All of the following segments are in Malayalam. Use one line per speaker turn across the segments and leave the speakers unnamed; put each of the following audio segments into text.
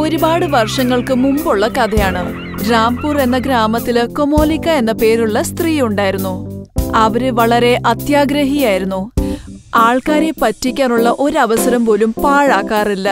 ഒരുപാട് വർഷങ്ങൾക്ക് മുമ്പുള്ള കഥയാണ് രാംപൂർ എന്ന ഗ്രാമത്തില് കൊമോലിക്ക എന്ന പേരുള്ള സ്ത്രീ ഉണ്ടായിരുന്നു അവര് വളരെ അത്യാഗ്രഹിയായിരുന്നു ആൾക്കാരെ പറ്റിക്കാനുള്ള ഒരവസരം പോലും പാഴാക്കാറില്ല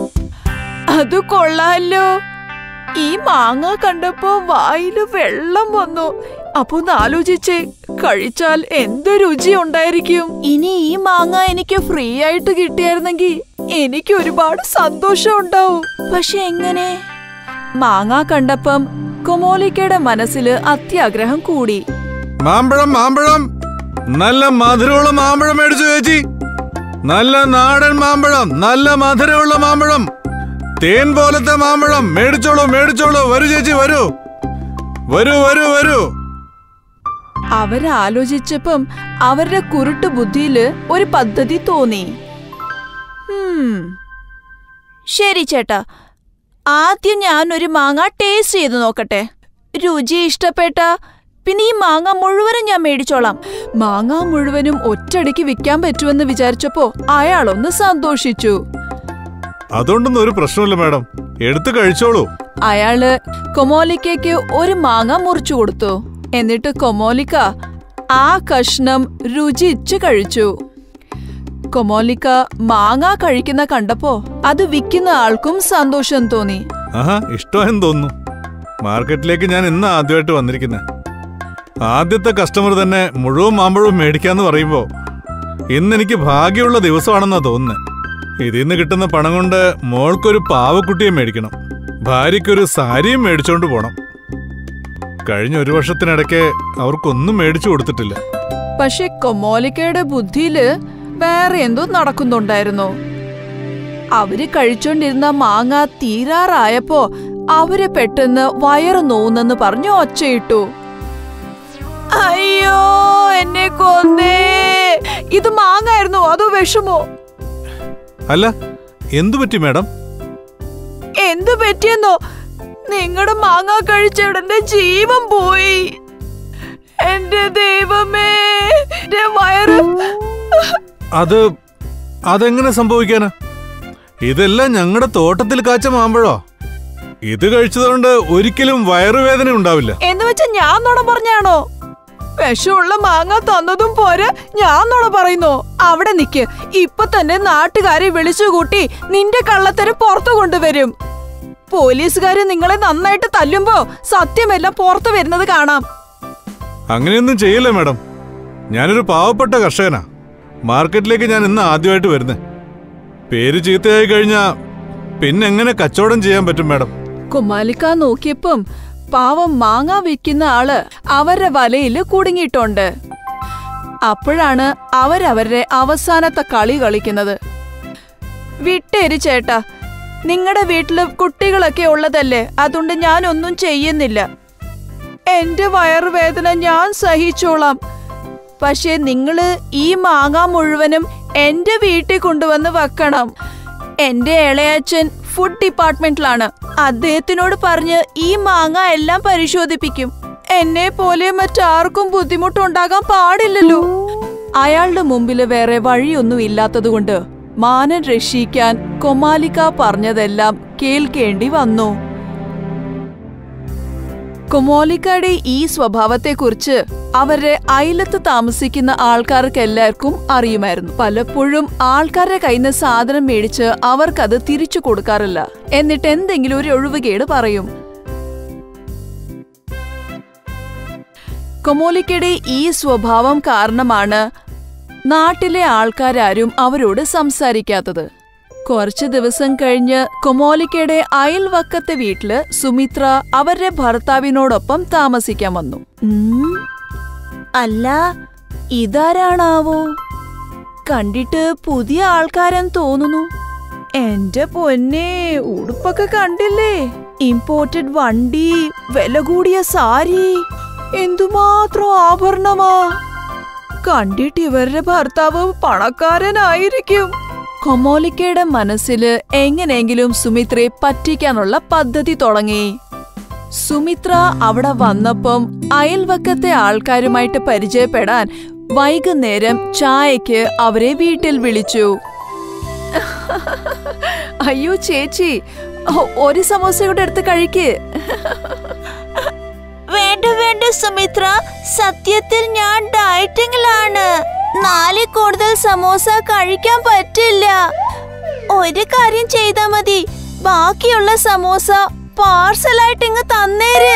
അത് കൊള്ളാലോ ഈ മാങ്ങ കണ്ടപ്പോ വായില് വെള്ളം വന്നു അപ്പൊ ഒന്ന് ആലോചിച്ചേ കഴിച്ചാൽ എന്ത് രുചി ഉണ്ടായിരിക്കും ഇനി ഈ മാങ്ങ എനിക്ക് ഫ്രീ ആയിട്ട് കിട്ടിയായിരുന്നെങ്കിൽ എനിക്ക് ഒരുപാട് സന്തോഷം ഉണ്ടാവും പക്ഷെ എങ്ങനെ മാങ്ങ കണ്ടപ്പം കൊമോലിക്കയുടെ മനസ്സില് അത്യാഗ്രഹം കൂടി
മാമ്പഴം മാമ്പഴം നല്ല മധുരമുള്ള മാമ്പഴം മേടിച്ചു ചേച്ചി നല്ല നാടൻ മാമ്പഴം നല്ല മധുരമുള്ള മാമ്പഴം തേൻ പോലത്തെ മാമ്പഴം മേടിച്ചോളൂ മേടിച്ചോളൂ വരൂ ചേച്ചി വരൂ വരൂ വരൂ വരൂ
അവരാലോചിച്ചപ്പം അവരുടെ കുരുട്ട് ബുദ്ധിയില് ഒരു പദ്ധതി തോന്നി ഹും. ശരി ചേട്ടാ ആദ്യം ഞാൻ ഒരു മാങ്ങ ടേസ്റ്റ് ചെയ്ത് നോക്കട്ടെ രുചി ഇഷ്ടപ്പെട്ട പിന്നെ ഈ മാങ്ങ മുഴുവനും ഞാൻ മേടിച്ചോളാം മാങ്ങ മുഴുവനും ഒറ്റയടിക്ക് വിൽക്കാൻ പറ്റുമെന്ന് വിചാരിച്ചപ്പോ അയാളൊന്ന് സന്തോഷിച്ചു
അതുകൊണ്ടൊന്നും ഒരു പ്രശ്നമില്ല മാഡം എടുത്തു കഴിച്ചോളൂ
അയാള് കൊമോലിക്കയ്ക്ക് ഒരു മാങ്ങ മുറിച്ചു കൊടുത്തു എന്നിട്ട് കൊമോലിക്ക ആ കഷ്ണം രുചിച്ച് കഴിച്ചു കൊമോലിക്ക മാങ്ങ കഴിക്കുന്ന കണ്ടപ്പോ അത് വിൽക്കുന്ന ആൾക്കും സന്തോഷം തോന്നി
ആഹാ ഇഷ്ടമായെന്ന് തോന്നുന്നു മാർക്കറ്റിലേക്ക് ഞാൻ ഇന്ന് ആദ്യമായിട്ട് വന്നിരിക്കുന്നത് ആദ്യത്തെ കസ്റ്റമർ തന്നെ മുഴുവൻ മാമ്പഴവും മേടിക്കാന്ന് പറയുമ്പോ ഇന്ന് എനിക്ക് ഭാഗ്യമുള്ള ദിവസമാണെന്നാ തോന്നുന്നത് ഇതിൽ നിന്ന് കിട്ടുന്ന പണം കൊണ്ട് മോൾക്കൊരു പാവക്കുട്ടിയെ മേടിക്കണം ഭാര്യയ്ക്കൊരു സാരിയും മേടിച്ചോണ്ട് പോണം കഴിഞ്ഞ ഒരു വർഷത്തിനിടയ്ക്ക് അവർക്കൊന്നും മേടിച്ചു കൊടുത്തിട്ടില്ല
പക്ഷെ കൊമോലിക്കയുടെ ബുദ്ധിയില് വേറെ എന്തോ നടക്കുന്നുണ്ടായിരുന്നു അവര് കഴിച്ചോണ്ടിരുന്ന മാങ്ങ തീരാറായപ്പോ അവര് പെട്ടെന്ന് വയറ് നോന്നെന്ന് പറഞ്ഞു ഒച്ചയിട്ടു അയ്യോ എന്നെ കൊന്നേ ഇത് മാങ്ങായിരുന്നു അതോ വിഷമോ
അല്ല എന്തു പറ്റി മാഡം
എന്തു പറ്റിയെന്നോ നിങ്ങളുടെ മാങ്ങ കഴിച്ചവിടെന്റെ ജീവൻ പോയി എന്റെ ദൈവമേ എന്റെ വയറ്
അത് അതെങ്ങനെ സംഭവിക്കാനാ ഇതെല്ലാം ഞങ്ങളുടെ തോട്ടത്തിൽ കാച്ച മാമ്പഴോ ഇത് കഴിച്ചതുകൊണ്ട് ഒരിക്കലും വയറുവേദന ഉണ്ടാവില്ല
എന്ന് വെച്ചാ ഞാൻ നുണ പറഞ്ഞാണോ വിഷമുള്ള മാങ്ങ തന്നതും പോരെ ഞാൻ നുണ പറയുന്നു അവിടെ നിക്ക് ഇപ്പൊ തന്നെ നാട്ടുകാരെ വിളിച്ചുകൂട്ടി നിന്റെ കള്ളത്തരം പുറത്തു കൊണ്ടുവരും പോലീസുകാര് നിങ്ങളെ നന്നായിട്ട് തല്ലുമ്പോ സത്യമെല്ലാം പുറത്തു വരുന്നത് കാണാം
അങ്ങനെയൊന്നും ചെയ്യില്ല മാഡം ഞാനൊരു പാവപ്പെട്ട കർഷകനാ മാർക്കറ്റിലേക്ക് ഞാൻ ഇന്ന് ആദ്യമായിട്ട് വരുന്നത് പേര് ചീത്തയായി കഴിഞ്ഞാ പിന്നെ എങ്ങനെ കച്ചവടം ചെയ്യാൻ പറ്റും മാഡം
കുമാലിക്ക നോക്കിയപ്പം പാവം മാങ്ങ വിൽക്കുന്ന ആള് അവരുടെ വലയില് കുടുങ്ങിയിട്ടുണ്ട് അപ്പോഴാണ് അവരവരുടെ അവസാനത്തെ കളി കളിക്കുന്നത് വിട്ടേരി ചേട്ടാ നിങ്ങളുടെ വീട്ടില് കുട്ടികളൊക്കെ ഉള്ളതല്ലേ അതുകൊണ്ട് ഞാനൊന്നും ചെയ്യുന്നില്ല എന്റെ വയറുവേദന ഞാൻ സഹിച്ചോളാം പക്ഷെ നിങ്ങള് ഈ മാങ്ങ മുഴുവനും എന്റെ വീട്ടിൽ കൊണ്ടുവന്ന് വെക്കണം എന്റെ ഇളയച്ചൻ ഫുഡ് ഡിപ്പാർട്ട്മെന്റിലാണ് അദ്ദേഹത്തിനോട് പറഞ്ഞ് ഈ മാങ്ങ എല്ലാം പരിശോധിപ്പിക്കും എന്നെ പോലെ മറ്റാർക്കും ബുദ്ധിമുട്ടുണ്ടാകാൻ പാടില്ലല്ലോ അയാളുടെ മുമ്പില് വേറെ വഴിയൊന്നും ഇല്ലാത്തതുകൊണ്ട് മാനൻ രക്ഷിക്കാൻ കൊമാലിക്ക പറഞ്ഞതെല്ലാം കേൾക്കേണ്ടി വന്നു കൊമോലിക്കയുടെ ഈ സ്വഭാവത്തെക്കുറിച്ച് അവരുടെ അയലത്ത് താമസിക്കുന്ന ആൾക്കാർക്ക് എല്ലാവർക്കും അറിയുമായിരുന്നു പലപ്പോഴും ആൾക്കാരുടെ കയ്യിൽ നിന്ന് സാധനം മേടിച്ച് അവർക്കത് തിരിച്ചു കൊടുക്കാറില്ല എന്നിട്ട് എന്തെങ്കിലും ഒരു ഒഴിവുകേട് പറയും കൊമോലിക്കയുടെ ഈ സ്വഭാവം കാരണമാണ് നാട്ടിലെ ആൾക്കാരാരും അവരോട് സംസാരിക്കാത്തത് കുറച്ചു ദിവസം കഴിഞ്ഞ് കൊമോലിക്കയുടെ അയൽവക്കത്തെ വീട്ടില് സുമിത്ര അവരുടെ ഭർത്താവിനോടൊപ്പം താമസിക്കാൻ വന്നു ഉം, അല്ല ഇതാരാണാവോ കണ്ടിട്ട് പുതിയ ആൾക്കാരെന്ന് തോന്നുന്നു എന്റെ പൊന്നെ ഉടുപ്പൊക്കെ കണ്ടില്ലേ ഇമ്പോർട്ടഡ് വണ്ടി വില കൂടിയ സാരി എന്തുമാത്രം ആഭരണമാ കണ്ടിട്ട് ഇവരുടെ ഭർത്താവ് പണക്കാരനായിരിക്കും കൊമോലിക്കയുടെ മനസ്സില് എങ്ങനെയെങ്കിലും സുമിത്രയെ പറ്റിക്കാനുള്ള പദ്ധതി തുടങ്ങി സുമിത്ര അവിടെ വന്നപ്പം അയൽവക്കത്തെ ആൾക്കാരുമായിട്ട് പരിചയപ്പെടാൻ വൈകുന്നേരം ചായക്ക് അവരെ വീട്ടിൽ വിളിച്ചു അയ്യോ ചേച്ചി ഒ- ഒരു സമോസ കൂടെ എടുത്ത് കഴിക്ക്
വേണ്ട വേണ്ട സുമിത്ര സത്യത്തിൽ ഞാൻ ഡയറ്റിങ്ങിലാണ് നാലിൽ കൂടുതൽ സമോസ കഴിക്കാൻ പറ്റില്ല ഒരു കാര്യം ചെയ്താ മതി ബാക്കിയുള്ള സമോസ പാർസലായിട്ട് ഇങ്ങ് തന്നേര്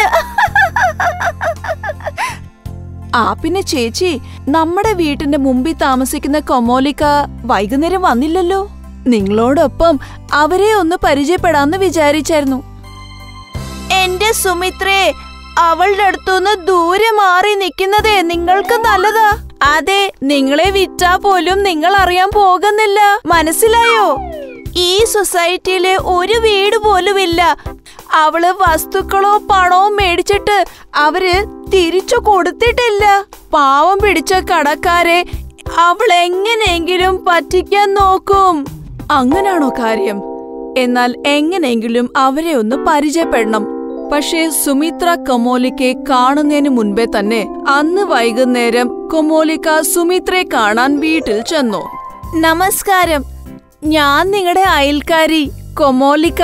ആ പിന്നെ ചേച്ചി നമ്മുടെ വീട്ടിന്റെ മുമ്പിൽ താമസിക്കുന്ന കൊമോലിക്ക വൈകുന്നേരം വന്നില്ലല്ലോ നിങ്ങളോടൊപ്പം അവരെ ഒന്ന് പരിചയപ്പെടാന്ന് വിചാരിച്ചായിരുന്നു
എന്റെ സുമിത്രേ അവളുടെ അടുത്തുനിന്ന് ദൂരെ മാറി നിൽക്കുന്നതേ നിങ്ങൾക്ക് നല്ലതാ
അതെ നിങ്ങളെ വിറ്റാ പോലും നിങ്ങൾ അറിയാൻ പോകുന്നില്ല മനസ്സിലായോ
ഈ സൊസൈറ്റിയിലെ ഒരു വീട് പോലും ഇല്ല
അവള് വസ്തുക്കളോ പണമോ മേടിച്ചിട്ട് അവര് തിരിച്ചു കൊടുത്തിട്ടില്ല പാവം പിടിച്ച കടക്കാരെ അവൾ എങ്ങനെയെങ്കിലും പറ്റിക്കാൻ നോക്കും അങ്ങനാണോ കാര്യം എന്നാൽ എങ്ങനെയെങ്കിലും അവരെ ഒന്ന് പരിചയപ്പെടണം പക്ഷേ സുമിത്ര കൊമോലിക്കെ കാണുന്നതിന് മുൻപേ തന്നെ അന്ന് വൈകുന്നേരം കൊമോലിക്ക സുമിത്രയെ കാണാൻ വീട്ടിൽ ചെന്നു നമസ്കാരം ഞാൻ നിങ്ങളുടെ അയൽക്കാരി കൊമോലിക്ക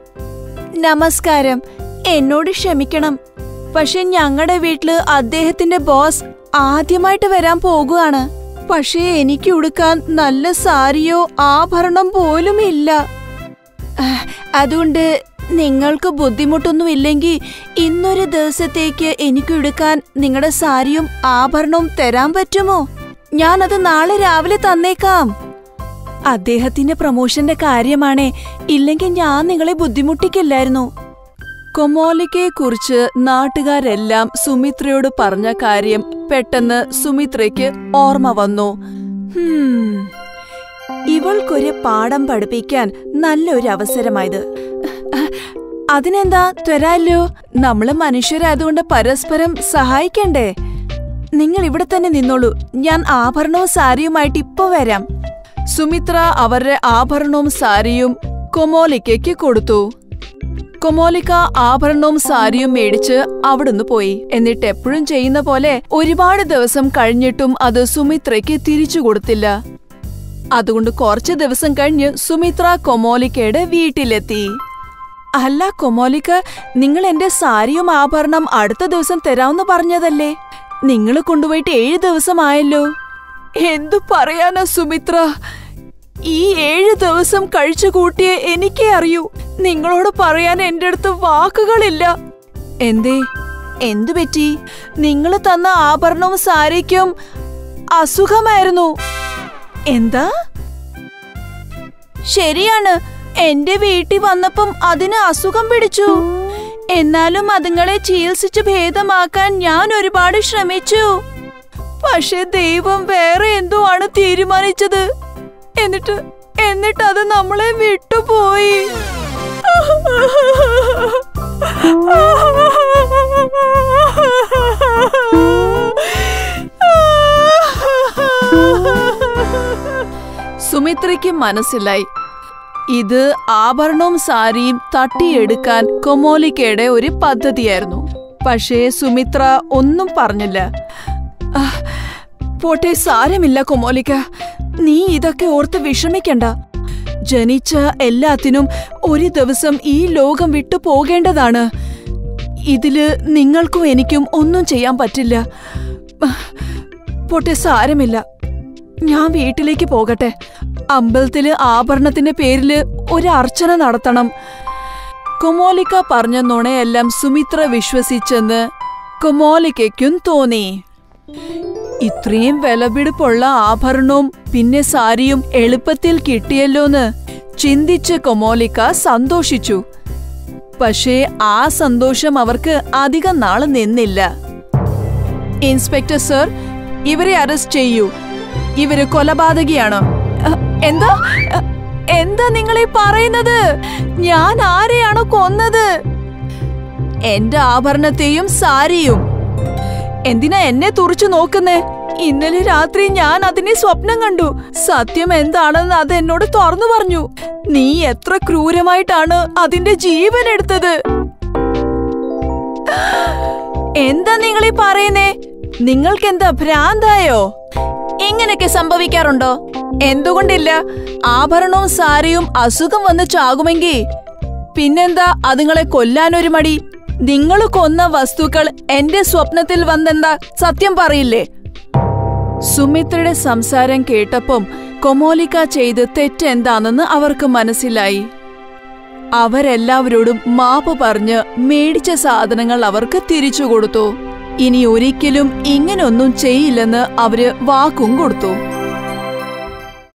നമസ്കാരം എന്നോട് ക്ഷമിക്കണം പക്ഷെ ഞങ്ങളുടെ വീട്ടില് അദ്ദേഹത്തിന്റെ ബോസ് ആദ്യമായിട്ട് വരാൻ പോകുകയാണ് പക്ഷേ എനിക്ക് ഉടുക്കാൻ നല്ല സാരിയോ ആഭരണം പോലും ഇല്ല ആഹ്, അതുകൊണ്ട് നിങ്ങൾക്ക് ബുദ്ധിമുട്ടൊന്നും ഇല്ലെങ്കിൽ ഇന്നൊരു ദിവസത്തേക്ക് എനിക്ക് എടുക്കാൻ നിങ്ങളുടെ സാരിയും ആഭരണവും തരാൻ പറ്റുമോ ഞാനത് നാളെ രാവിലെ തന്നേക്കാം അദ്ദേഹത്തിന്റെ പ്രമോഷന്റെ കാര്യമാണേ ഇല്ലെങ്കിൽ ഞാൻ നിങ്ങളെ ബുദ്ധിമുട്ടിക്കില്ലായിരുന്നു കൊമോലിക്കയെ കുറിച്ച് നാട്ടുകാരെല്ലാം സുമിത്രയോട് പറഞ്ഞ കാര്യം പെട്ടെന്ന് സുമിത്രയ്ക്ക് ഓർമ്മ വന്നു ഹും, ഇവൾക്കൊരു പാഠം പഠിപ്പിക്കാൻ നല്ലൊരു അവസരമായത് അതിനെന്താ തരാല്ലോ നമ്മള് മനുഷ്യരായതുകൊണ്ട് പരസ്പരം സഹായിക്കണ്ടേ നിങ്ങൾ ഇവിടെ തന്നെ നിന്നോളൂ ഞാൻ ആഭരണവും സാരിയുമായിട്ട് ഇപ്പൊ വരാം സുമിത്ര അവരുടെ ആഭരണവും സാരിയും കൊമോലിക്കയ്ക്ക് കൊടുത്തു കൊമോലിക്ക ആഭരണവും സാരിയും മേടിച്ച് അവിടുന്ന് പോയി എന്നിട്ട് എപ്പോഴും ചെയ്യുന്ന പോലെ ഒരുപാട് ദിവസം കഴിഞ്ഞിട്ടും അത് സുമിത്രയ്ക്ക് തിരിച്ചു കൊടുത്തില്ല അതുകൊണ്ട് കുറച്ച് ദിവസം കഴിഞ്ഞ് സുമിത്ര കൊമോലിക്കയുടെ വീട്ടിലെത്തി അല്ല കൊമോലിക്ക നിങ്ങൾ എന്റെ സാരിയും ആഭരണം അടുത്ത ദിവസം തരാമെന്ന് പറഞ്ഞതല്ലേ നിങ്ങൾ കൊണ്ടുപോയിട്ട് ഏഴ് ദിവസമായല്ലോ എന്തു പറയാനാ സുമിത്ര ഈ ഏഴ് ദിവസം കഴിച്ചു കൂട്ടിയ എനിക്കേ അറിയൂ നിങ്ങളോട് പറയാൻ എന്റെ അടുത്ത് വാക്കുകളില്ല എന്തേ എന്തു പറ്റി നിങ്ങൾ തന്ന ആഭരണവും സാരിക്കും അസുഖമായിരുന്നു എന്താ
ശരിയാണ് എന്റെ വീട്ടിൽ വന്നപ്പം അതിന് അസുഖം പിടിച്ചു എന്നാലും അതുങ്ങളെ ചികിത്സിച്ച് ഭേദമാക്കാൻ ഞാൻ ഒരുപാട് ശ്രമിച്ചു
പക്ഷെ ദൈവം വേറെ എന്തോ ആണ് തീരുമാനിച്ചത് എന്നിട്ട് എന്നിട്ട് അത് നമ്മളെ വിട്ടുപോയി സുമിത്രയ്ക്ക് മനസ്സിലായി ഇത് ആഭരണവും സാരിയും തട്ടിയെടുക്കാൻ കൊമോലിക്കയുടെ ഒരു പദ്ധതിയായിരുന്നു പക്ഷേ സുമിത്ര ഒന്നും പറഞ്ഞില്ല ആ, പോട്ടെ സാരമില്ല കൊമോലിക്ക നീ ഇതൊക്കെ ഓർത്ത് വിഷമിക്കണ്ട ജനിച്ച എല്ലാത്തിനും ഒരു ദിവസം ഈ ലോകം വിട്ടു പോകേണ്ടതാണ് ഇതില് നിങ്ങൾക്കും എനിക്കും ഒന്നും ചെയ്യാൻ പറ്റില്ല പോട്ടെ സാരമില്ല ഞാൻ വീട്ടിലേക്ക് പോകട്ടെ അമ്പലത്തില് ആഭരണത്തിന്റെ പേരില് ഒരു അർച്ചന നടത്തണം കൊമോലിക്ക പറഞ്ഞ നുണയെല്ലാം സുമിത്ര വിശ്വസിച്ചെന്ന് കൊമോലിക്കയ്ക്കും തോന്നി ഇത്രയും വിലപിടിപ്പുള്ള ആഭരണവും പിന്നെ സാരിയും എളുപ്പത്തിൽ കിട്ടിയല്ലോന്ന് ചിന്തിച്ച് കൊമോലിക്ക സന്തോഷിച്ചു പക്ഷേ ആ സന്തോഷം അവർക്ക് അധികം നാള് നിന്നില്ല ഇൻസ്പെക്ടർ സർ ഇവരെ അറസ്റ്റ് ചെയ്യൂ ഇവര് കൊലപാതകിയാണ് അഹ്, എന്താ അഹ്, എന്താ നിങ്ങൾ ഈ പറയുന്നത് ഞാൻ ആരെയാണ് കൊന്നത് എന്റെ ആഭരണത്തെയും സാരിയും എന്തിനാ എന്നെ തുറച്ചു നോക്കുന്നേ ഇന്നലെ രാത്രി ഞാൻ അതിനെ സ്വപ്നം കണ്ടു സത്യം എന്താണെന്ന് അത് എന്നോട് തുറന്നു പറഞ്ഞു നീ എത്ര ക്രൂരമായിട്ടാണ് അതിന്റെ ജീവൻ എടുത്തത് എന്താ നിങ്ങൾ ഈ പറയുന്നേ നിങ്ങൾക്കെന്താ ഭ്രാന്തായോ ഇങ്ങനെയൊക്കെ സംഭവിക്കാറുണ്ടോ എന്തുകൊണ്ടില്ല ആഭരണവും സാരിയും അസുഖം വന്ന് ചാകുമെങ്കിൽ പിന്നെന്താ അതുങ്ങളെ കൊല്ലാനൊരു മടി നിങ്ങൾ കൊന്ന വസ്തുക്കൾ എന്റെ സ്വപ്നത്തിൽ വന്നെന്താ സത്യം പറയില്ലേ സുമിത്രയുടെ സംസാരം കേട്ടപ്പം കൊമോലിക്ക ചെയ്ത് തെറ്റെന്താണെന്ന് അവർക്ക് മനസ്സിലായി അവരെല്ലാവരോടും മാപ്പ് പറഞ്ഞ് മേടിച്ച സാധനങ്ങൾ അവർക്ക് തിരിച്ചു കൊടുത്തു ഇനി ഒരിക്കലും ഇങ്ങനൊന്നും ചെയ്യില്ലെന്ന് അവര് വാക്കും കൊടുത്തു